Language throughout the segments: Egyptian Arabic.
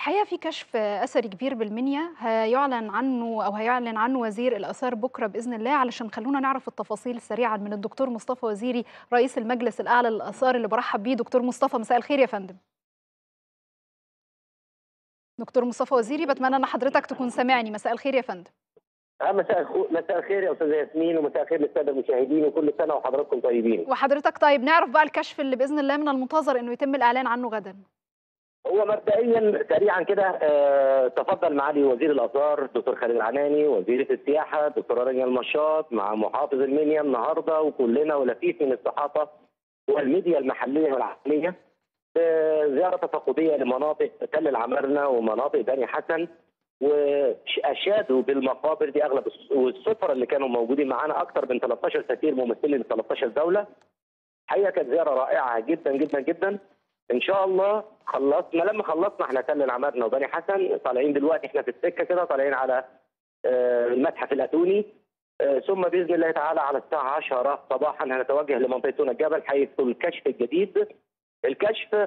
الحقيقة في كشف أثري كبير بالمنيا هيعلن عنه أو هيعلن عنه وزير الآثار بكرة بإذن الله علشان خلونا نعرف التفاصيل سريعا من الدكتور مصطفى وزيري رئيس المجلس الأعلى للآثار اللي برحب بيه دكتور مصطفى مساء الخير يا فندم دكتور مصطفى وزيري بتمنى ان حضرتك تكون سامعني مساء الخير يا فندم آه، مساء الخو... مساء الخير يا استاذه ياسمين ومساء الخير للساده المشاهدين وكل سنه وحضراتكم طيبين. وحضرتك طيب نعرف بقى الكشف اللي باذن الله من المنتظر انه يتم الاعلان عنه غدا هو مبدئيا سريعا كده آه تفضل معالي وزير الاثار دكتور خالد العناني وزيره السياحه دكتوره رانيا المشاط مع محافظ المنيا النهارده وكلنا ولفيف من الصحافه والميديا المحليه والعالميه زياره تفقديه لمناطق تل العمارنه ومناطق بني حسن واشادوا بالمقابر دي اغلب والسفراء اللي كانوا موجودين معانا اكثر من 13 سفير ممثلين ل 13 دوله حقيقه كانت زياره رائعه جدا جدا جدا ان شاء الله خلصنا لما خلصنا احنا تل العمارنه وبني حسن طالعين دلوقتي احنا في السكه كده طالعين على المتحف الاتوني ثم باذن الله تعالى على الساعه 10 صباحا هنتوجه لمنطقه تونة الجبل حيث الكشف الجديد الكشف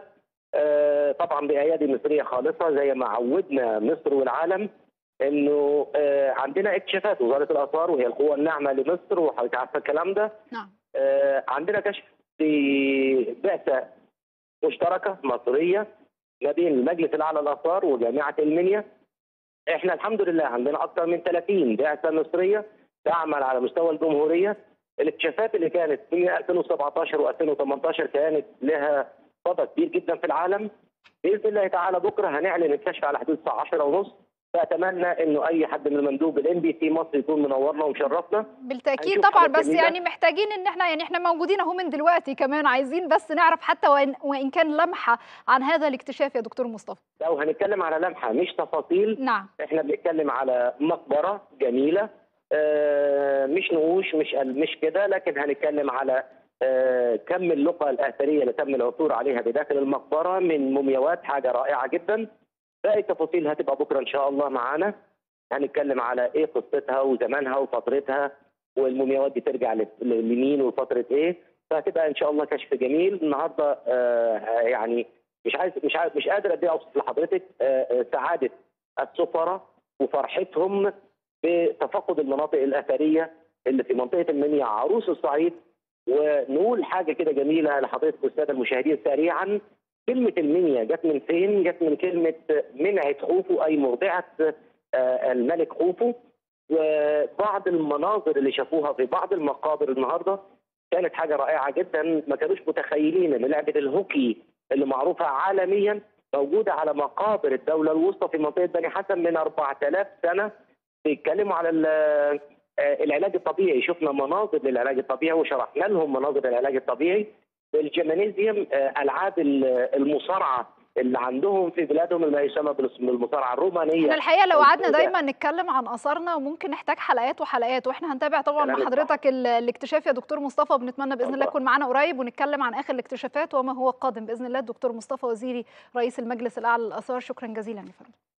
طبعا بايادي مصريه خالصه زي ما عودنا مصر والعالم انه عندنا اكتشافات وزاره الاثار وهي القوه الناعمه لمصر وحضرتك عارفه الكلام ده نعم عندنا كشف في بعثه مشتركه مصريه ما بين المجلس الاعلى للاثار وجامعه المنيا احنا الحمد لله عندنا اكثر من 30 بعثه مصريه تعمل على مستوى الجمهوريه الاكتشافات اللي كانت في 2017 و2018 كانت لها صدى كبير جدا في العالم باذن الله تعالى بكره هنعلن الكشف على حدود الساعه 10 ونص فاتمنى انه اي حد من المندوب الام بي سي مصر يكون منورنا ومشرفنا بالتاكيد طبعا بس يعني محتاجين ان احنا يعني احنا موجودين اهو من دلوقتي كمان عايزين بس نعرف حتى وإن, وان كان لمحه عن هذا الاكتشاف يا دكتور مصطفى لو هنتكلم على لمحه مش تفاصيل نعم احنا بنتكلم على مقبره جميله آه مش نقوش مش مش كده لكن هنتكلم على آه كم اللقى الاثريه اللي تم العثور عليها بداخل المقبره من مومياوات حاجه رائعه جدا باقي التفاصيل هتبقى بكره ان شاء الله معانا هنتكلم على ايه قصتها وزمانها وفترتها والمومياوات دي ترجع لمين وفتره ايه فهتبقى ان شاء الله كشف جميل النهارده آه يعني مش عايز مش عايز مش قادر ادي اوصف لحضرتك آه سعاده السفراء وفرحتهم بتفقد المناطق الاثريه اللي في منطقه المنيا عروس الصعيد ونقول حاجه كده جميله لحضرتك والساده المشاهدين سريعا كلمه المنيا جت من فين؟ جت من كلمه منعه خوفو اي مرضعه الملك خوفو وبعض المناظر اللي شافوها في بعض المقابر النهارده كانت حاجه رائعه جدا ما كانوش متخيلين ان لعبه الهوكي اللي معروفه عالميا موجوده على مقابر الدوله الوسطى في منطقه بني حسن من 4000 سنه بيتكلموا على العلاج الطبيعي شفنا مناظر للعلاج الطبيعي وشرحنا لهم مناظر العلاج الطبيعي الجمانيزيوم العاب المصارعه اللي عندهم في بلادهم ما يسمى بالمصارعه الرومانيه احنا الحقيقه لو قعدنا دايما نتكلم عن اثارنا وممكن نحتاج حلقات وحلقات واحنا هنتابع طبعا مع حضرتك الاكتشاف يا دكتور مصطفى وبنتمنى باذن الله تكون معانا قريب ونتكلم عن اخر الاكتشافات وما هو قادم باذن الله الدكتور مصطفى وزيري رئيس المجلس الاعلى للاثار شكرا جزيلا يا فندم